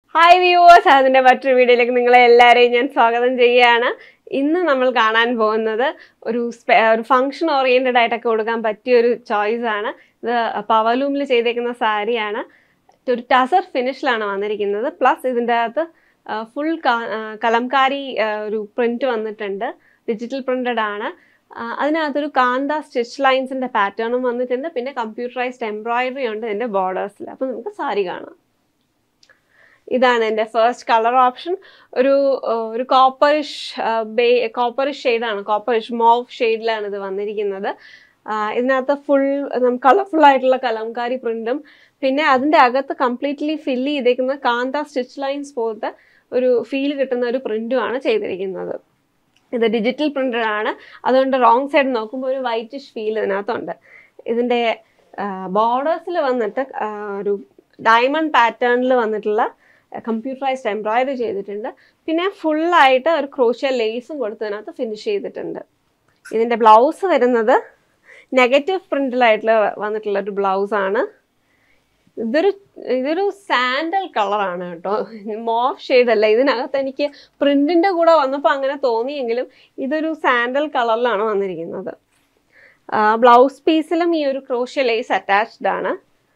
hi viewers അതിൻ്റെ മറ്റൊരു വീഡിയോയിലേക്ക് നിങ്ങളെ എല്ലാവരെയും ഞാൻ സ്വാഗതം ചെയ്യുകയാണ് ഇന്ന് നമ്മൾ കാണാൻ പോകുന്നത് ഒരു സ്പെ- ഒരു ഫങ്ഷൻ ഓറിയൻറ്റഡ് ആയിട്ടൊക്കെ കൊടുക്കാൻ പറ്റിയ ഒരു ചോയ്സ് ആണ് ഇത് പവലൂമിൽ ചെയ്തേക്കുന്ന സാരിയാണ് ഒരു ടസർ ഫിനിഷിലാണ് വന്നിരിക്കുന്നത് പ്ലസ് ഇതിൻ്റെ അകത്ത് ഫുൾ കലംകാരി ആ, ഒരു പ്രിന്റ് വന്നിട്ടുണ്ട് ഡിജിറ്റൽ പ്രിന്റഡ് ആണ് ആ, അതിനകത്തൊരു കാന്ത സ്റ്റിച്ച് ലൈൻസിന്റെ പാറ്റേണും വന്നിട്ടുണ്ട് പിന്നെ കമ്പ്യൂട്ടറൈസ്ഡ് എംബ്രോയിഡറി ഉണ്ട് ഇതിന്റെ ബോർഡേഴ്സിൽ അപ്പോൾ നമുക്ക് സാരി കാണാം ഇതാണ് എൻ്റെ ഫസ്റ്റ് കളർ ഓപ്ഷൻ ഒരു ആ, ഒരു കോപ്പറിഷ് ബേ കോപ്പറിഷ് ഷെയ്ഡാണ് കോപ്പറിഷ് മോവ് ഷെയ്ഡിലാണ് ഇത് വന്നിരിക്കുന്നത് ആ, ഇതിനകത്ത് ഫുൾ കളർഫുൾ ആയിട്ടുള്ള കലംകാരി പ്രിന്റും പിന്നെ അതിൻ്റെ അകത്ത് കംപ്ലീറ്റ്ലി ഫില്ല് ചെയ്തേക്കുന്ന കാന്ത സ്റ്റിച്ച് ലൈൻസ് പോലത്തെ ഒരു ഫീൽ കിട്ടുന്ന ഒരു പ്രിന്റുമാണ് ചെയ്തിരിക്കുന്നത് ഇത് ഡിജിറ്റൽ പ്രിന്റഡ് ആണ് അതുകൊണ്ട് റോങ് സൈഡ് നോക്കുമ്പോൾ ഒരു വൈറ്റിഷ് ഫീൽ ഇതിനകത്തുണ്ട് ഇതിൻ്റെ ബോർഡേഴ്സിൽ വന്നിട്ട് ആ, ഒരു ഡയമണ്ട് പാറ്റേണിൽ വന്നിട്ടുള്ള കമ്പ്യൂട്ടറൈസ്ഡ് എംബ്രോയിഡറി ചെയ്തിട്ടുണ്ട് പിന്നെ ഫുള്ളായിട്ട് ഒരു ക്രോഷ്യ ലേസും കൊടുത്തതിനകത്ത് ഫിനിഷ് ചെയ്തിട്ടുണ്ട് ഇതിൻ്റെ ബ്ലൗസ് വരുന്നത് നെഗറ്റീവ് പ്രിന്റിലായിട്ടുള്ള വന്നിട്ടുള്ള ഒരു ബ്ലൗസാണ് ഇതൊരു ഇതൊരു സാൻഡൽ കളറാണ് കേട്ടോ മോഫ് ഷെയ്ഡ് അല്ല ഇതിനകത്ത് എനിക്ക് പ്രിന്റിന്റെ കൂടെ വന്നപ്പോൾ അങ്ങനെ തോന്നിയെങ്കിലും ഇതൊരു സാൻഡൽ കളറിലാണ് വന്നിരിക്കുന്നത് ബ്ലൗസ് പീസിലും ഈ ഒരു ക്രോഷ്യ ലേസ് അറ്റാച്ച്ഡ് ആണ്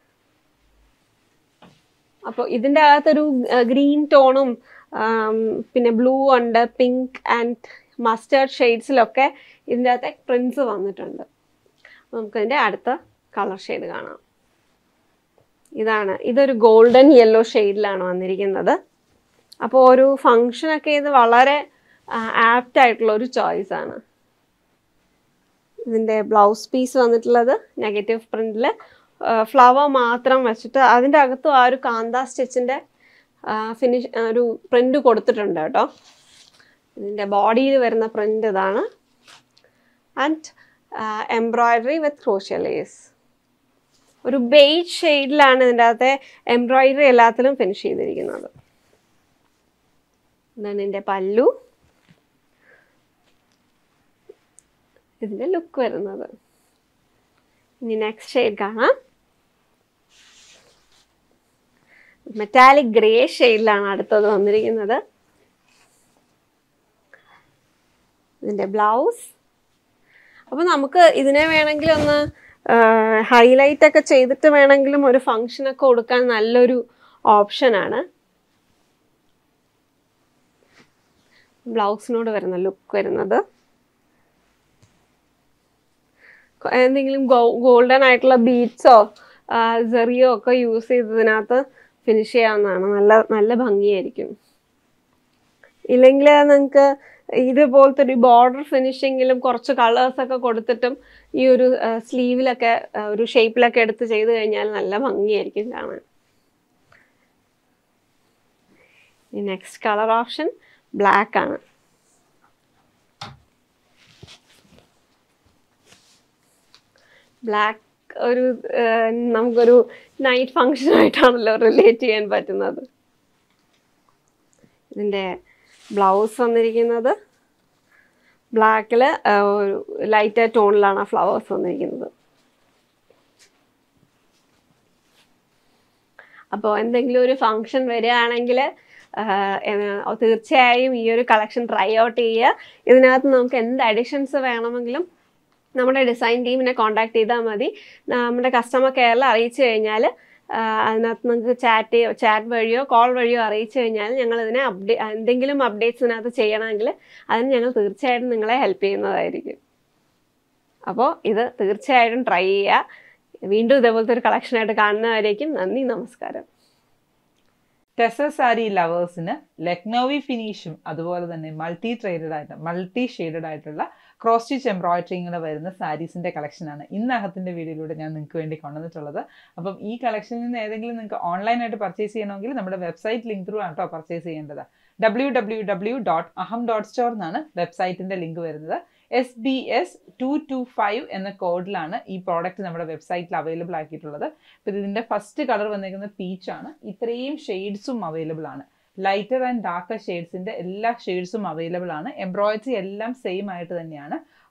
അപ്പോൾ ഇതിൻ്റെ അകത്തൊരു ഗ്രീൻ ടോണും പിന്നെ ബ്ലൂ ഉണ്ട് പിങ്ക് ആൻഡ് മസ്റ്റേർഡ് ഷെയ്ഡ്സിലൊക്കെ ഇതിൻ്റെ അകത്തെ പ്രിൻസ് വന്നിട്ടുണ്ട് അപ്പോൾ നമുക്കതിൻ്റെ അടുത്ത കളർ ഷെയ്ഡ് കാണാം ഇതാണ് ഇതൊരു ഗോൾഡൻ യെല്ലോ ഷെയ്ഡിലാണ് വന്നിരിക്കുന്നത് അപ്പോൾ ഒരു ഫങ്ഷനൊക്കെ ഇത് വളരെ ആപ്റ്റ് ആയിട്ടുള്ള ഒരു ചോയ്സ് ആണ് ഇതിൻ്റെ ബ്ലൗസ് പീസ് വന്നിട്ടുള്ളത് നെഗറ്റീവ് പ്രിന്റിൽ ഫ്ലവർ മാത്രം വെച്ചിട്ട് അതിൻ്റെ അകത്തും ആ ഒരു കാന്ത സ്റ്റിച്ചിൻ്റെ ഫിനിഷ് ഒരു പ്രിന്റ് കൊടുത്തിട്ടുണ്ട് കേട്ടോ ഇതിൻ്റെ ബോഡിയിൽ വരുന്ന പ്രിന്റ് ഇതാണ് and embroidery with crochet lace ഒരു ബെയ്ജ് ഷെയ്ഡിലാണ് ഇതിൻ്റെ അകത്തെ എംബ്രോയിഡറി എല്ലാത്തിലും ഫിനിഷ് ചെയ്തിരിക്കുന്നത് ഇതാണ് ഇതിൻ്റെ പല്ലു ഇതിൻ്റെ ലുക്ക് വരുന്നത് ഇനി നെക്സ്റ്റ് ഷെയ്ഡ് കാണാം മെറ്റാലിക് ഗ്രേ ഷെയ്ഡിലാണ് അടുത്തത് വന്നിരിക്കുന്നത് ഇതിൻ്റെ ബ്ലൗസ് അപ്പോൾ നമുക്ക് ഇതിനെ വേണമെങ്കിൽ ഒന്ന് ഹൈലൈറ്റ് ഒക്കെ ചെയ്തിട്ട് വേണമെങ്കിലും ഒരു ഫങ്ഷനൊക്കെ കൊടുക്കാൻ നല്ലൊരു ഓപ്ഷനാണ് ബ്ലൗസിനോട് വരുന്ന ലുക്ക് വരുന്നത് എന്തെങ്കിലും ഗോൾഡൻ ആയിട്ടുള്ള ബീഡ്സോ സെറിയോ ഒക്കെ യൂസ് ചെയ്തതിനകത്ത് ഫിനിഷ് ചെയ്യാവുന്നതാണ് നല്ല നല്ല ഭംഗിയായിരിക്കും ഇല്ലെങ്കിൽ നിങ്ങൾക്ക് ഇതുപോലത്തെ ഒരു ബോർഡർ ഫിനിഷിങ്ങിലും കുറച്ച് കളേഴ്സ് ഒക്കെ കൊടുത്തിട്ടും ഈ ഒരു സ്ലീവിലൊക്കെ ഒരു ഷേപ്പിലൊക്കെ എടുത്ത് ചെയ്ത് കഴിഞ്ഞാൽ നല്ല ഭംഗിയായിരിക്കും കാണാൻ ഈ നെക്സ്റ്റ് കളർ ഓപ്ഷൻ ബ്ലാക്ക് ആണ് ബ്ലാക്ക് ഒരു ആ, നമുക്കൊരു നൈറ്റ് ഫങ്ഷൻ ആയിട്ടാണല്ലോ റിലേറ്റ് ചെയ്യാൻ പറ്റുന്നത് ഇതിൻ്റെ ബ്ലൗസ് വന്നിരിക്കുന്നത് ബ്ലാക്കിൽ ഒരു ലൈറ്റ് ടോണിലാണ് ആ ഫ്ലവേഴ്സ് വന്നിരിക്കുന്നത് അപ്പോൾ എന്തെങ്കിലും ഒരു ഫങ്ഷൻ വരികയാണെങ്കിൽ തീർച്ചയായും ഈ ഒരു കളക്ഷൻ ട്രൈ ഔട്ട് ചെയ്യുക ഇതിനകത്ത് നമുക്ക് എന്ത് അഡിഷൻസ് വേണമെങ്കിലും നമ്മുടെ ഡിസൈൻ ടീമിനെ കോൺടാക്ട് ചെയ്താൽ മതി നമ്മുടെ കസ്റ്റമർ കെയറിൽ അറിയിച്ചു കഴിഞ്ഞാൽ അതിനകത്ത് നിങ്ങൾക്ക് ചാറ്റ് ചാറ്റ് വഴിയോ കോൾ വഴിയോ അറിയിച്ചു കഴിഞ്ഞാൽ ഞങ്ങൾ ഇതിനെ അപ്ഡേ എന്തെങ്കിലും അപ്ഡേറ്റ്സ് ഇതിനകത്ത് ചെയ്യണമെങ്കിൽ അതിന് ഞങ്ങൾ തീർച്ചയായിട്ടും നിങ്ങളെ ഹെൽപ്പ് ചെയ്യുന്നതായിരിക്കും അപ്പോൾ ഇത് തീർച്ചയായിട്ടും ട്രൈ ചെയ്യുക വീണ്ടും ഇതേപോലത്തെ ഒരു കളക്ഷനായിട്ട് കാണുന്നവരേക്കും നന്ദി നമസ്കാരം ടെസർ സാരി ലവേഴ്സിന് ലക്നൌവി ഫിനിഷും അതുപോലെ തന്നെ മൾട്ടി ട്രേഡഡ് ആയിട്ട് മൾട്ടി ഷെയ്ഡഡ് ആയിട്ടുള്ള ക്രോസ് സ്റ്റിച്ച് എംബ്രോയിഡറിങ്ങനെ വരുന്ന സാരീസിന്റെ കളക്ഷനാണ് ഇന്ന് അഹത്തിന്റെ വീഡിയോയിലൂടെ ഞാൻ നിങ്ങൾക്ക് വേണ്ടി കൊണ്ടുവന്നിട്ടുള്ളത് അപ്പം ഈ കളക്ഷനിൽ നിന്ന് ഏതെങ്കിലും നിങ്ങൾക്ക് ഓൺലൈനായിട്ട് പർച്ചേസ് ചെയ്യണമെങ്കിൽ നമ്മുടെ വെബ്സൈറ്റ് ലിങ്ക് ത്രൂ ആണ് കേട്ടോ പർച്ചേസ് ചെയ്യേണ്ടത് ഡബ്ല്യൂ ഡബ്ല്യൂ ഡബ്ല്യൂ ഡോട്ട് അഹം ഡോട്ട് സ്റ്റോർ എന്നാണ് വെബ്സൈറ്റിന്റെ ലിങ്ക് വരുന്നത് S B S two two five എന്ന കോഡിലാണ് ഈ പ്രോഡക്റ്റ് നമ്മുടെ വെബ്സൈറ്റിൽ അവൈലബിൾ ആക്കിയിട്ടുള്ളത് അപ്പോൾ ഇതിന്റെ ഫസ്റ്റ് കളർ വന്നിരിക്കുന്നത് പീച്ച് ആണ് ഇത്രയും ഷെയ്ഡ്സും അവൈലബിൾ ആണ് ലൈറ്റർ ആൻഡ് ഡാർക്കർ ഷെയ്ഡ്സിന്റെ എല്ലാ ഷെയ്ഡ്സും അവൈലബിൾ ആണ് എംബ്രോയിഡറി എല്ലാം സെയിം ആയിട്ട് തന്നെയാണ്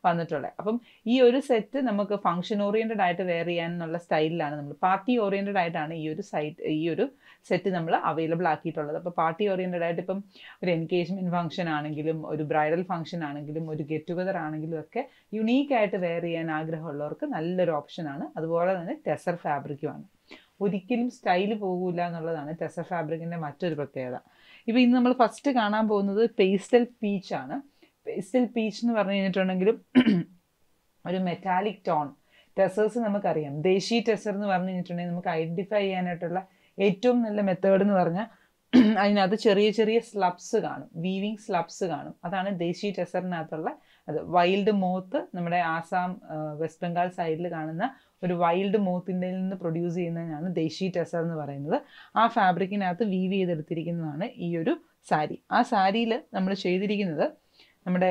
വന്നിട്ടുള്ളത് അപ്പം ഈ ഒരു സെറ്റ് നമുക്ക് ഫംഗ്ഷൻ ഓറിയൻറ്റഡ് ആയിട്ട് വെയർ ചെയ്യാനുള്ള സ്റ്റൈലിലാണ് നമ്മൾ പാർട്ടി ഓറിയൻറ്റഡ് ആയിട്ടാണ് ഈ ഒരു സൈറ്റ് ഈ ഒരു സെറ്റ് നമ്മൾ അവൈലബിൾ ആക്കിയിട്ടുള്ളത് അപ്പോൾ പാർട്ടി ഓറിയൻറ്റഡ് ആയിട്ട് ഇപ്പം ഒരു എൻഗേജ്മെൻറ്റ് ഫംഗ്ഷൻ ആണെങ്കിലും ഒരു ബ്രൈഡൽ ഫംഗ്ഷൻ ആണെങ്കിലും ഒരു ഗെറ്റ് ടുഗദർ ആണെങ്കിലും ഒക്കെ യുണീക്ക് ആയിട്ട് വെയർ ചെയ്യാൻ ആഗ്രഹമുള്ളവർക്ക് നല്ലൊരു ഓപ്ഷനാണ് അതുപോലെ തന്നെ ടെസർ ഫാബ്രിക്കുമാണ് ഒരിക്കലും സ്റ്റൈൽ പോകില്ല എന്നുള്ളതാണ് ടെസർ ഫാബ്രിക്കിൻ്റെ മറ്റൊരു പ്രത്യേകത ഇപ്പോൾ ഇന്ന് നമ്മൾ ഫസ്റ്റ് കാണാൻ പോകുന്നത് പേസ്റ്റൽ പീച്ച് ആണ് പേസ്റ്റൽ പീച്ച് എന്ന് പറഞ്ഞു കഴിഞ്ഞിട്ടുണ്ടെങ്കിലും ഒരു മെറ്റാലിക് ടോൺ ടെസേഴ്സ് നമുക്കറിയാം ദേശി ടെസർ എന്ന് പറഞ്ഞു കഴിഞ്ഞിട്ടുണ്ടെങ്കിൽ നമുക്ക് ഐഡൻറ്റിഫൈ ചെയ്യാനായിട്ടുള്ള ഏറ്റവും നല്ല മെത്തേഡ് എന്ന് പറഞ്ഞാൽ അതിനകത്ത് ചെറിയ ചെറിയ സ്ലബ്സ് കാണും വീവിങ് സ്ലബ്സ് കാണും അതാണ് ദേശി ടെസറിനകത്തുള്ള അത് വൈൽഡ് മോത്ത് നമ്മുടെ ആസാം വെസ്റ്റ് ബംഗാൾ സൈഡിൽ കാണുന്ന ഒരു വൈൽഡ് മോത്തിൻ്റെ നിന്ന് പ്രൊഡ്യൂസ് ചെയ്യുന്നതിനാണ് ദേശി ടെസർ എന്ന് പറയുന്നത് ആ ഫാബ്രിക്കിനകത്ത് വീവ് ചെയ്തെടുത്തിരിക്കുന്നതാണ് ഈ ഒരു സാരി ആ സാരിയിൽ നമ്മൾ ചെയ്തിരിക്കുന്നത് നമ്മുടെ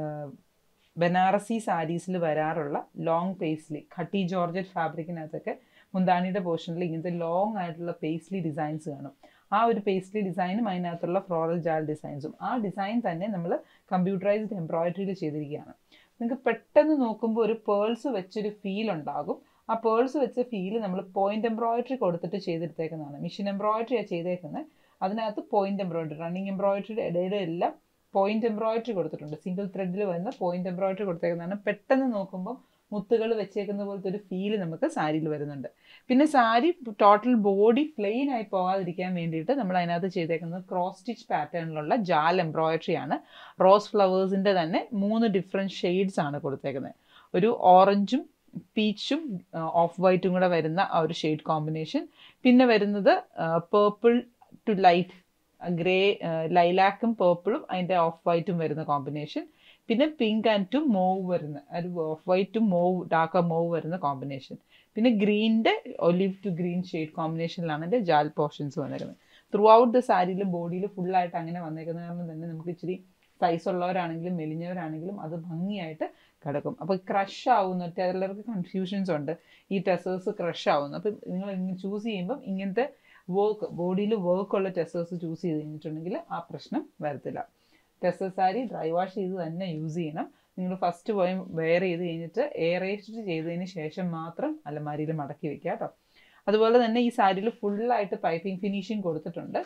ബനാറസി സാരീസിൽ വരാറുള്ള ലോങ് പേസ്ലി ഖട്ടി ജോർജറ്റ് ഫാബ്രിക്കിനകത്തൊക്കെ മുന്താണിയുടെ പോർഷനിൽ ഇങ്ങനത്തെ ലോങ് ആയിട്ടുള്ള പേസ്ലി ഡിസൈൻസ് കാണും ആ ഒരു പേസ്ലി ഡിസൈനും അതിനകത്തുള്ള ഫ്ലോറൽ ജാൽ ഡിസൈൻസും ആ ഡിസൈൻ തന്നെ നമ്മൾ കമ്പ്യൂട്ടറൈസ്ഡ് എംബ്രോയിഡറിയിൽ ചെയ്തിരിക്കുകയാണ് നിങ്ങൾക്ക് പെട്ടെന്ന് നോക്കുമ്പോൾ ഒരു പേൾസ് വെച്ചൊരു ഫീൽ ഉണ്ടാകും ആ പേൾസ് വെച്ച ഫീൽ നമ്മൾ പോയിന്റ് എംബ്രോയിഡറി കൊടുത്തിട്ട് ചെയ്തെടുത്തേക്കുന്നതാണ് മിഷൻ എംബ്രോയിഡറിയാണ് ചെയ്തേക്കുന്നത് അതിനകത്ത് പോയിന്റ് എംബ്രോയിഡറി റണ്ണിങ് എംബ്രോയിഡറിയുടെ ഇടയുടെ എല്ലാം പോയിന്റ് എംബ്രോയിഡറി കൊടുത്തിട്ടുണ്ട് സിംഗിൾ ത്രെഡിൽ വരുന്ന പോയിന്റ് എംബ്രോയിഡറി കൊടുത്തേക്കുന്നതാണ് പെട്ടെന്ന് നോക്കുമ്പോൾ മുത്തുകൾ വെച്ചേക്കുന്ന പോലത്തെ ഒരു ഫീൽ നമുക്ക് സാരിയിൽ വരുന്നുണ്ട് പിന്നെ സാരി ടോട്ടൽ ബോഡി പ്ലെയിൻ ആയി പോകാതിരിക്കാൻ വേണ്ടിയിട്ട് നമ്മൾ അതിനകത്ത് ചെയ്തേക്കുന്നത് ക്രോസ് സ്റ്റിച്ച് പാറ്റേണിലുള്ള ജാൽ എംബ്രോയിഡറി ആണ് റോസ് ഫ്ലവേഴ്സിൻ്റെ തന്നെ മൂന്ന് ഡിഫറെൻറ്റ് ഷെയ്ഡ്സ് ആണ് കൊടുത്തേക്കുന്നത് ഒരു ഓറഞ്ചും പീച്ചും ഓഫ് വൈറ്റും കൂടെ വരുന്ന ആ ഒരു ഷെയ്ഡ് കോമ്പിനേഷൻ പിന്നെ വരുന്നത് പേർപ്പിൾ ടു ലൈറ്റ് ഗ്രേ ലൈലാക്കും പേർപ്പിളും അതിൻ്റെ ഓഫ് വൈറ്റും വരുന്ന കോമ്പിനേഷൻ പിന്നെ പിങ്ക് ആൻഡ് ടു മോവ് വരുന്ന ഒരു off white to mauve dark mauve വരുന്ന കോമ്പിനേഷൻ പിന്നെ ഗ്രീനിൻ്റെ ഒലിവ് ടു ഗ്രീൻ ഷെയ്ഡ് കോമ്പിനേഷനിലാണ് എൻ്റെ ജാൽ പോർഷൻസ് വന്നിരുന്നത് ത്രൂ ഔട്ട് ദ സാരിയിൽ ബോഡിയിൽ ഫുള്ളായിട്ട് അങ്ങനെ വന്നേക്കുന്ന കാരണം തന്നെ നമുക്ക് ഇച്ചിരി സൈസ് ഉള്ളവരാണെങ്കിലും മെലിഞ്ഞവരാണെങ്കിലും അത് ഭംഗിയായിട്ട് കിടക്കും അപ്പോൾ ക്രഷ് ആവുന്ന ചിലർക്ക് കൺഫ്യൂഷൻസ് ഉണ്ട് ഈ ടെസേഴ്സ് ക്രഷ് ആവുന്നു അപ്പം നിങ്ങൾ ചൂസ് ചെയ്യുമ്പം ഇങ്ങനത്തെ വർക്ക് ബോഡിയിൽ വർക്കുള്ള ടെസേഴ്സ് ചൂസ് ചെയ്ത് കഴിഞ്ഞിട്ടുണ്ടെങ്കിൽ ആ പ്രശ്നം വരത്തില്ല ടെസർ സാരി ഡ്രൈ വാഷ് ചെയ്ത് തന്നെ യൂസ് ചെയ്യണം നിങ്ങൾ ഫസ്റ്റ് പോയി വെയർ ചെയ്ത് കഴിഞ്ഞിട്ട് എയറേസ്റ്റ് ചെയ്തതിന് ശേഷം മാത്രം അലമാരിയിൽ മടക്കി വെക്കുക കേട്ടോ അതുപോലെ തന്നെ ഈ സാരിയിൽ ഫുള്ളായിട്ട് പൈപ്പിംഗ് ഫിനിഷിങ് കൊടുത്തിട്ടുണ്ട്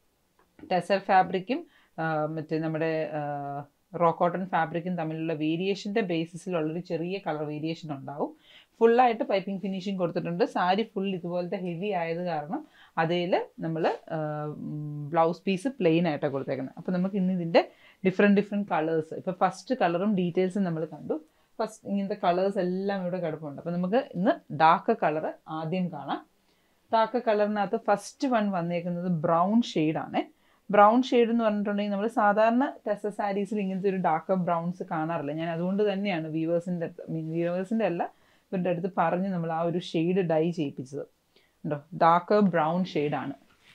ടെസർ ഫാബ്രിക്കും മറ്റേ നമ്മുടെ റോ കോട്ടൺ ഫാബ്രിക്കും തമ്മിലുള്ള വേരിയേഷൻ്റെ ബേസിസിലുള്ളൊരു ചെറിയ കളർ വേരിയേഷൻ ഉണ്ടാവും ഫുള്ളായിട്ട് പൈപ്പിംഗ് ഫിനിഷിങ് കൊടുത്തിട്ടുണ്ട് സാരി ഫുൾ ഇതുപോലത്തെ ഹെവി ആയത് കാരണം അതിൽ നമ്മൾ ബ്ലൗസ് പീസ് പ്ലെയിൻ ആയിട്ടാണ് കൊടുത്തേക്കുന്നത് അപ്പോൾ നമുക്ക് ഇന്ന് ഇതിൻ്റെ ഡിഫറെൻറ്റ് ഡിഫറെൻറ്റ് കളേഴ്സ് ഇപ്പോൾ ഫസ്റ്റ് കളറും ഡീറ്റെയിൽസും നമ്മൾ കണ്ടു ഫസ്റ്റ് ഇങ്ങനത്തെ കളേഴ്സ് എല്ലാം ഇവിടെ കിടപ്പുണ്ട് അപ്പോൾ നമുക്ക് ഇന്ന് ഡാർക്ക് കളർ ആദ്യം കാണാം ഡാർക്ക് കളറിനകത്ത് ഫസ്റ്റ് വൺ വന്നേക്കുന്നത് ബ്രൗൺ ഷെയ്ഡാണ് ബ്രൗൺ ഷെയ്ഡ് എന്ന് പറഞ്ഞിട്ടുണ്ടെങ്കിൽ നമ്മൾ സാധാരണ ടെസ സാരീസിൽ ഇങ്ങനത്തെ ഒരു ഡാർക്ക് ബ്രൗൺസ് കാണാറില്ല ഞാൻ അതുകൊണ്ട് തന്നെയാണ് വീവേഴ്സിൻ്റെ മീൻ വീവേഴ്സിൻ്റെ അല്ല ഇവരുടെ അടുത്ത് പറഞ്ഞ് നമ്മൾ ആ ഒരു ഷെയ്ഡ് ഡൈ ചെയ്യിപ്പിച്ചത് ഉണ്ടോ ഡാർക്ക് ബ്രൗൺ ഷെയ്ഡാണ്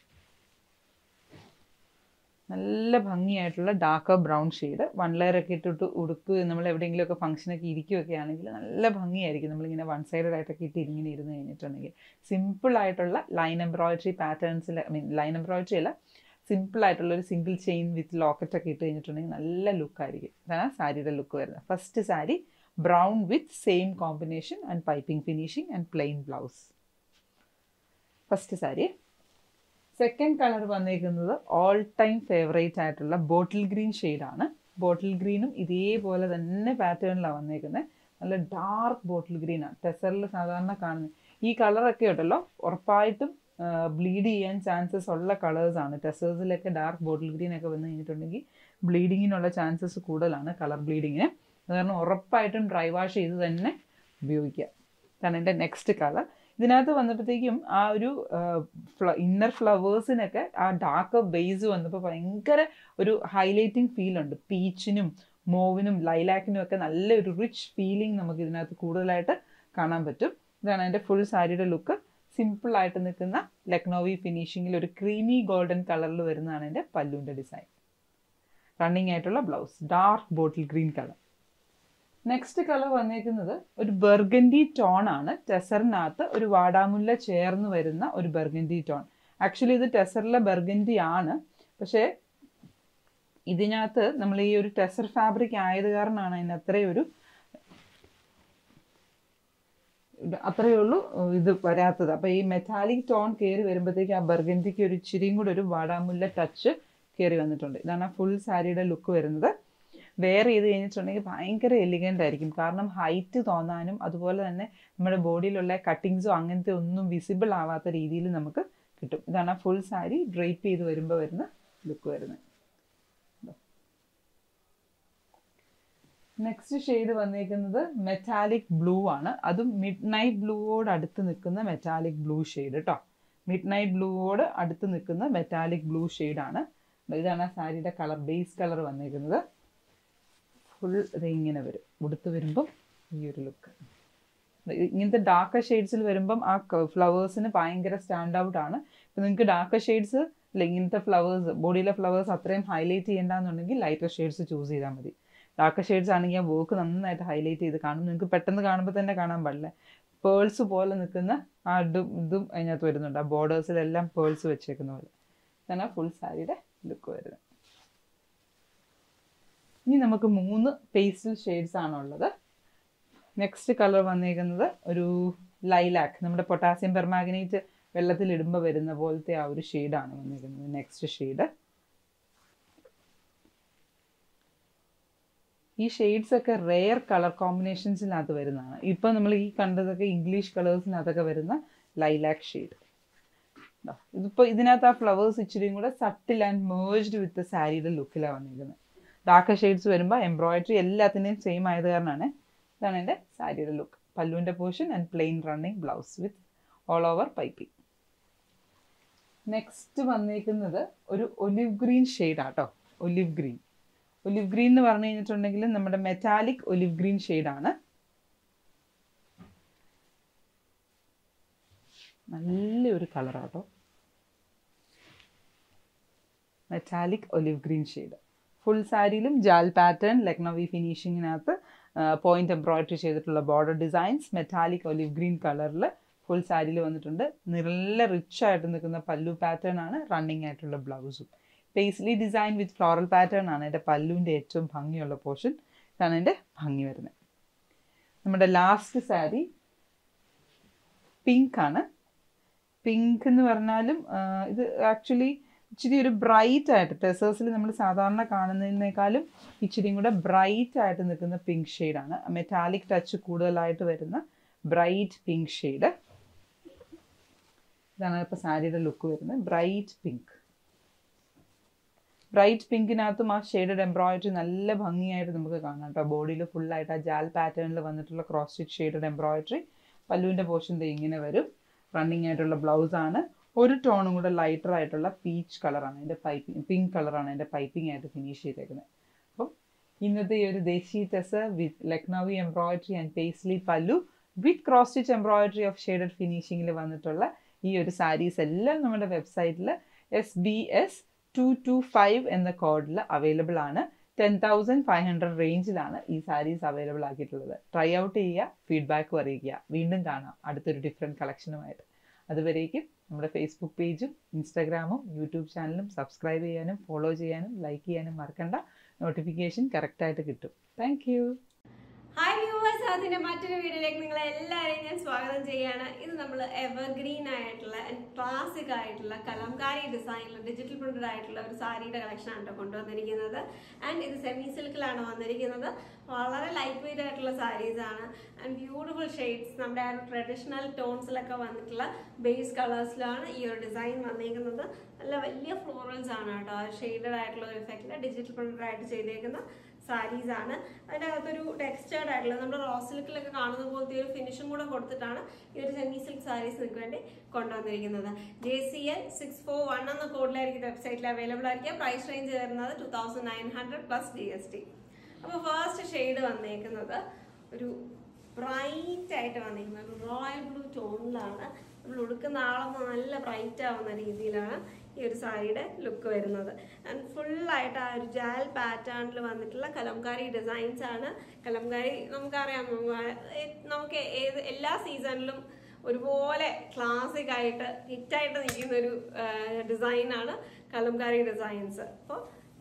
നല്ല ഭംഗിയായിട്ടുള്ള dark brown shade one layer ഒക്കെ ഇട്ടിട്ട് ഉടുപ്പ് നമ്മൾ എവിടെയെങ്കിലുമൊക്കെ ഫംഗ്ഷനൊക്കെ ഇരിക്കുകയൊക്കെ ആണെങ്കിൽ നല്ല ഭംഗിയായിരിക്കും നമ്മളിങ്ങനെ വൺ സൈഡഡ് ആയിട്ടൊക്കെ ഇട്ട് ഇങ്ങനെ ഇരുന്ന് കഴിഞ്ഞിട്ടുണ്ടെങ്കിൽ സിമ്പിൾ ആയിട്ടുള്ള ലൈൻ എംബ്രോയിഡറി പാറ്റേൺസിൽ ഐ മീൻ ലൈൻ എംബ്രോയിഡറി അല്ല സിമ്പിൾ ആയിട്ടുള്ള ഒരു സിംഗിൾ ചെയിൻ വിത്ത് ലോക്കറ്റ് ഒക്കെ ഇട്ട് കഴിഞ്ഞിട്ടുണ്ടെങ്കിൽ നല്ല ലുക്കായിരിക്കും അതാണ് സാരിയുടെ ലുക്ക് വരുന്നത് first sari brown with same combination and piping finishing and plain blouse first sari second colour വന്നിരിക്കുന്നത് ഓൾ ടൈം ഫേവറേറ്റ് ആയിട്ടുള്ള ബോട്ടിൽ ഗ്രീൻ ഷെയ്ഡാണ് ബോട്ടിൽ ഗ്രീനും ഇതേപോലെ തന്നെ പാറ്റേണിലാണ് വന്നേക്കുന്നത് നല്ല ഡാർക്ക് ബോട്ടിൽ ഗ്രീനാണ് ടെസറിൽ സാധാരണ കാണുന്നത് ഈ കളറൊക്കെ ഉണ്ടല്ലോ ഉറപ്പായിട്ടും ബ്ലീഡ് ചെയ്യാൻ ചാൻസസ് ഉള്ള കളേഴ്സാണ് ടെസേഴ്സിലൊക്കെ ഡാർക്ക് ബോട്ടിൽ ഗ്രീൻ ഒക്കെ വന്നു കഴിഞ്ഞിട്ടുണ്ടെങ്കിൽ ബ്ലീഡിങ്ങിനുള്ള ചാൻസസ് കൂടുതലാണ് കളർ ബ്ലീഡിങ്ങിന് അത് കാരണം ഉറപ്പായിട്ടും ഡ്രൈ വാഷ് ചെയ്ത് തന്നെ ഉപയോഗിക്കുക ഇതാണ് എൻ്റെ നെക്സ്റ്റ് കളർ ഇതിനകത്ത് വന്നപ്പോഴത്തേക്കും ആ ഒരു ഇന്നർ ഫ്ലവേഴ്സിനൊക്കെ ആ ഡാർക്ക് ബേസ് വന്നപ്പോൾ ഭയങ്കര ഒരു ഹൈലൈറ്റിംഗ് ഫീൽ ഉണ്ട് പീച്ചിനും മോവിനും ലൈലാക്കിനും ഒക്കെ നല്ലൊരു റിച്ച് ഫീലിംഗ് നമുക്ക് ഇതിനകത്ത് കൂടുതലായിട്ട് കാണാൻ പറ്റും ഇതാണ് എൻ്റെ ഫുൾ സാരിയുടെ ലുക്ക് സിമ്പിൾ ആയിട്ട് നിൽക്കുന്ന ലക്നോവി ഫിനിഷിങ്ങിൽ ഒരു ക്രീമി ഗോൾഡൻ കളറിൽ വരുന്നതാണ് എൻ്റെ പല്ലുവിൻ്റെ ഡിസൈൻ റണ്ണിങ് ആയിട്ടുള്ള blouse dark bottle green colour next colour വന്നേക്കുന്നത് ഒരു ബെർഗൻഡി ടോൺ ആണ് ടെസറിനകത്ത് ഒരു വാടാമുല്ല ചേർന്ന് വരുന്ന ഒരു ബെർഗൻഡി ടോൺ ആക്ച്വലി ഇത് ടെസറിലെ ബെർഗൻഡി ആണ് പക്ഷേ ഇതിനകത്ത് നമ്മൾ ഈ ഒരു ടെസർ ഫാബ്രിക് ആയത് കാരണമാണ് അതിന് അത്രയും ഒരു ഇത് അത്രയേ ഉള്ളൂ ഏഹ് ഇത് വരാത്തത് അപ്പോൾ ഈ മെറ്റാലിക് ടോൺ കയറി വരുമ്പോഴത്തേക്ക് ആ ബർഗന്തിക്ക് ഒരു ഇച്ചിരിയും കൂടെ ഒരു വാടാമുല്ല ടച്ച് കയറി വന്നിട്ടുണ്ട് ഇതാണ് ആ ഫുൾ സാരിയുടെ ലുക്ക് വരുന്നത് വെയർ ചെയ്ത് കഴിഞ്ഞിട്ടുണ്ടെങ്കിൽ ഭയങ്കര എലിഗൻ്റ് ആയിരിക്കും കാരണം ഹൈറ്റ് തോന്നാനും അതുപോലെ തന്നെ നമ്മുടെ ബോഡിയിലുള്ള കട്ടിങ്സോ അങ്ങനത്തെ ഒന്നും വിസിബിൾ ആവാത്ത രീതിയിൽ നമുക്ക് കിട്ടും ഇതാണ് ആ ഫുൾ സാരി ഡ്രേപ്പ് ചെയ്ത് വരുമ്പോൾ വരുന്ന ലുക്ക് വരുന്നത് നെക്സ്റ്റ് ഷെയ്ഡ് വന്നേക്കുന്നത് മെറ്റാലിക് ബ്ലൂ ആണ് അതും മിഡ് നൈറ്റ് ബ്ലൂവോട് അടുത്ത് നിൽക്കുന്ന മെറ്റാലിക് ബ്ലൂ ഷെയ്ഡ് കേട്ടോ മിഡ് നൈറ്റ് ബ്ലൂവോട് അടുത്ത് നിൽക്കുന്ന മെറ്റാലിക് ബ്ലൂ ഷെയ്ഡാണ് ഇതാണ് ആ സാരിയുടെ കളർ ബേസ് കളർ വന്നേക്കുന്നത് ഫുൾ ഇത് ഇങ്ങനെ വരും ഉടുത്ത് വരുമ്പം ഈ ഒരു ലുക്ക് ഇങ്ങനത്തെ ഡാർക്ക് ഷെയ്ഡ്സിൽ വരുമ്പം ആ ഫ്ലവേഴ്സിന് ഭയങ്കര സ്റ്റാൻഡ് ഔട്ട് ആണ് ഇപ്പം നിങ്ങൾക്ക് ഡാർക്ക് ഷെയ്ഡ്സ് അല്ല ഇങ്ങനത്തെ ഫ്ലവേഴ്സ് ബോഡിയിലെ ഫ്ലവേഴ്സ് അത്രയും ഹൈലൈറ്റ് ചെയ്യേണ്ടെന്നുണ്ടെങ്കിൽ ലൈറ്റർ ഷെയ്ഡ്സ് ചൂസ് ചെയ്താൽ മതി ഡാർക്ക് ഷെയ്ഡ്സ് ആണെങ്കിൽ ആ വർക്ക് നന്നായിട്ട് ഹൈലൈറ്റ് ചെയ്ത് കാണും നിങ്ങൾക്ക് പെട്ടെന്ന് കാണുമ്പോൾ തന്നെ കാണാൻ പാടില്ല പേൾസ് പോലെ നിൽക്കുന്ന ആ ഇതും ഇതും അതിനകത്ത് വരുന്നുണ്ട് ആ ബോർഡേഴ്സിലെല്ലാം പേൾസ് വെച്ചേക്കുന്ന പോലെ ഇതാണ് ഫുൾ സാരിയുടെ ലുക്ക് വരുന്നത് ഇനി നമുക്ക് മൂന്ന് പേസ്റ്റൽ ഷെയ്ഡ്സ് ആണുള്ളത് നെക്സ്റ്റ് കളർ വന്നേക്കുന്നത് ഒരു ലൈലാക്ക് നമ്മുടെ പൊട്ടാസ്യം പെർമാഗ്നേറ്റ് വെള്ളത്തിൽ ഇടുമ്പോൾ വരുന്ന പോലത്തെ ആ ഒരു ഷെയ്ഡാണ് വന്നേക്കുന്നത് നെക്സ്റ്റ് ഷെയ്ഡ് ഈ ഷെയ്ഡ്സ് ഒക്കെ റെയർ കളർ കോമ്പിനേഷൻസിനകത്ത് വരുന്നതാണ് ഇപ്പൊ നമ്മൾ ഈ കണ്ടതൊക്കെ ഇംഗ്ലീഷ് കളേഴ്സിനകത്തൊക്കെ വരുന്ന ലൈലാക്ക് ഷെയ്ഡ് ഇതിപ്പോ ഇതിനകത്ത് ആ ഫ്ലവേഴ്സ് ഇച്ചിരിയും കൂടെ സട്ടിൽ ആൻഡ് മേജ്ഡ് വിത്ത് സാരിയുടെ ലുക്കിലാണ് വന്നിരിക്കുന്നത് ഡാർക്ക് ഷെയ്ഡ്സ് വരുമ്പോൾ എംബ്രോയിഡറി എല്ലാത്തിൻ്റെയും സെയിം ആയത് കാരണമാണ് ഇതാണ് എൻ്റെ സാരിയുടെ ലുക്ക് പല്ലുവിൻ്റെ portion and plain running blouse with all over piping next വന്നേക്കുന്നത് ഒരു ഒലിവ് ഗ്രീൻ ഷെയ്ഡാട്ടോ ഒലിവ് ഗ്രീൻ ഒലിവ് ഗ്രീൻ എന്ന് പറഞ്ഞു കഴിഞ്ഞിട്ടുണ്ടെങ്കിൽ നമ്മുടെ മെറ്റാലിക് ഒലിവ് ഗ്രീൻ ഷെയ്ഡാണ് നല്ലൊരു കളറാട്ടോ metallic olive green shade full സാരിയിലും ജാൽ പാറ്റേൺ ലക്നവി ഫിനിഷിങ്ങിനകത്ത് പോയിന്റ് എംബ്രോയിഡറി ചെയ്തിട്ടുള്ള border designs metallic olive green കളറിൽ ഫുൾ സാരിയിൽ വന്നിട്ടുണ്ട് നല്ല റിച്ച് ആയിട്ട് നിൽക്കുന്ന പല്ലു പാറ്റേൺ ആണ് റണ്ണിങ് ആയിട്ടുള്ള ബ്ലൗസും paisley design with floral pattern ആണ് എൻ്റെ പല്ലുവിൻ്റെ ഏറ്റവും ഭംഗിയുള്ള പോർഷൻ ഇതാണ് എൻ്റെ ഭംഗി വരുന്നത് നമ്മുടെ ലാസ്റ്റ് സാരി പിങ്ക് ആണ് പിങ്ക് എന്ന് പറഞ്ഞാലും ഇത് ആക്ച്വലി ഇച്ചിരി ഒരു ബ്രൈറ്റ് ആയിട്ട് ടെസേഴ്സിൽ നമ്മൾ സാധാരണ കാണുന്നതിനേക്കാളും ഇച്ചിരിയും കൂടെ ബ്രൈറ്റ് ആയിട്ട് നിൽക്കുന്ന പിങ്ക് ഷെയ്ഡാണ് മെറ്റാലിക് ടച്ച് കൂടുതലായിട്ട് വരുന്ന ബ്രൈറ്റ് പിങ്ക് ഷെയ്ഡ് ഇതാണ് ഇപ്പോൾ സാരിയുടെ ലുക്ക് വരുന്നത് ബ്രൈറ്റ് പിങ്ക് ബ്രൈറ്റ് പിങ്കിനകത്തും ആ ഷെയ്ഡഡ് എംബ്രോയിഡറി നല്ല ഭംഗിയായിട്ട് നമുക്ക് കാണാം കേട്ടോ ബോഡിയിൽ ഫുള്ളായിട്ട് ആ ജാൽ പാറ്റേണിൽ വന്നിട്ടുള്ള ക്രോസ് സ്റ്റിച്ച് ഷെയ്ഡഡ് എംബ്രോയിഡറി പല്ലുവിൻ്റെ പോർഷൻ ഇങ്ങനെ വരും റണ്ണിങ് ആയിട്ടുള്ള ബ്ലൗസ് ആണ് ഒരു ടോണും കൂടെ ലൈറ്റർ ആയിട്ടുള്ള പീച്ച് കളറാണ് എൻ്റെ പൈപ്പിംഗ് പിങ്ക് കളറാണ് എൻ്റെ പൈപ്പിംഗ് ആയിട്ട് ഫിനിഷ് ചെയ്തേക്കുന്നത് അപ്പം ഇന്നത്തെ ഈ ഒരു ദേശി ടെസ് with Lucknowi embroidery and paisley pallu with cross stitch embroidery of shaded ഫിനിഷിങ്ങിൽ വന്നിട്ടുള്ള ഈ ഒരു സാരീസ് എല്ലാം നമ്മുടെ വെബ്സൈറ്റിൽ S B S two two five എന്ന കോഡിൽ അവൈലബിൾ ആണ് ടെൻ തൗസൻഡ് ഫൈവ് ഹൺഡ്രഡ് റേഞ്ചിലാണ് ഈ സാരീസ് അവൈലബിൾ ആക്കിയിട്ടുള്ളത് ട്രൈ ഔട്ട് ചെയ്യുക ഫീഡ്ബാക്ക് അറിയിക്കുക വീണ്ടും കാണാം അടുത്തൊരു ഡിഫറെൻറ്റ് കളക്ഷനുമായിട്ട് അതുവരേക്കും നമ്മുടെ ഫേസ്ബുക്ക് പേജും ഇൻസ്റ്റാഗ്രാമും യൂട്യൂബ് ചാനലും സബ്സ്ക്രൈബ് ചെയ്യാനും ഫോളോ ചെയ്യാനും ലൈക്ക് ചെയ്യാനും മറക്കണ്ട നോട്ടിഫിക്കേഷൻ കറക്റ്റായിട്ട് കിട്ടും താങ്ക് ഹായ് വ്യൂവേഴ്സ് അതിന്റെ മറ്റൊരു വീഡിയോയിലേക്ക് നിങ്ങളെ എല്ലാവരെയും ഞാൻ സ്വാഗതം ചെയ്യാണ് ഇത് നമ്മൾ എവർഗ്രീൻ ആയിട്ടുള്ള ക്ലാസിക് ആയിട്ടുള്ള കലംകാരി ഡിസൈനിൽ ഡിജിറ്റൽ പ്രിന്റഡ് ആയിട്ടുള്ള ഒരു സാരിയുടെ കളക്ഷൻ ആണ് കേട്ടോ കൊണ്ടുവന്നിരിക്കുന്നത് ആൻഡ് ഇത് സെമി സിൽക്കിലാണ് വന്നിരിക്കുന്നത് വളരെ ലൈറ്റ് വെയിറ്റ് ആയിട്ടുള്ള സാരീസ് ആണ് ആൻഡ് ബ്യൂട്ടിഫുൾ ഷെയ്ഡ്സ് നമ്മുടെ ആ ഒരു ട്രഡീഷണൽ ടോൺസിലൊക്കെ വന്നിട്ടുള്ള ബേസ് കളേഴ്സിലാണ് ഈ ഒരു ഡിസൈൻ വന്നിരിക്കുന്നത് നല്ല വലിയ ഫ്ലോറൽസ് ആണ് കേട്ടോ ഷെയ്ഡഡ് ആയിട്ടുള്ള ഒരു എഫക്റ്റിൽ ഡിജിറ്റൽ പ്രിന്റഡ് ആയിട്ട് ചെയ്തേക്കുന്ന സാരീസ് ആണ് അതിനകത്തൊരു ടെക്സ്റ്റേർഡ് ആയിട്ടുള്ള നമ്മുടെ റോ സിൽക്കിലൊക്കെ കാണുന്ന പോലത്തെ ഒരു ഫിനിഷും കൂടെ കൊടുത്തിട്ടാണ് ഈ ഒരു സെമി സിൽക്ക് സാരീസ് നിങ്ങൾക്ക് വേണ്ടി കൊണ്ടുവന്നിരിക്കുന്നത് J C L six four one എന്ന കോഡിലായിരിക്കും വെബ്സൈറ്റിൽ അവൈലബിൾ ആയിരിക്കുക പ്രൈസ് റേഞ്ച് വരുന്നത് two thousand nine hundred plus G S T അപ്പോൾ ഫസ്റ്റ് ഷെയ്ഡ് വന്നേക്കുന്നത് ഒരു ബ്രൈറ്റ് ആയിട്ട് വന്നിരിക്കുന്നത് ഒരു റോയൽ ബ്ലൂ ടോണിലാണ് നമ്മൾ ഉടുക്കുന്ന ആളൊന്ന് നല്ല ബ്രൈറ്റ് ആവുന്ന രീതിയിലാണ് ഈ ഒരു സാരിയുടെ ലുക്ക് വരുന്നത് ആൻഡ് ഫുള്ളായിട്ട് ആ ഒരു ജാൽ പാറ്റേണിൽ വന്നിട്ടുള്ള കലംകാരി ഡിസൈൻസ് ആണ് കലംകാരി നമുക്കറിയാം നമ്മ- ഏ- നമുക്ക് ഏത് എല്ലാ സീസണിലും ഒരുപോലെ ക്ലാസിക് ആയിട്ട് ഹിറ്റായിട്ട് നിൽക്കുന്ന ഒരു ഡിസൈനാണ് കലംകാരി ഡിസൈൻസ് അപ്പോൾ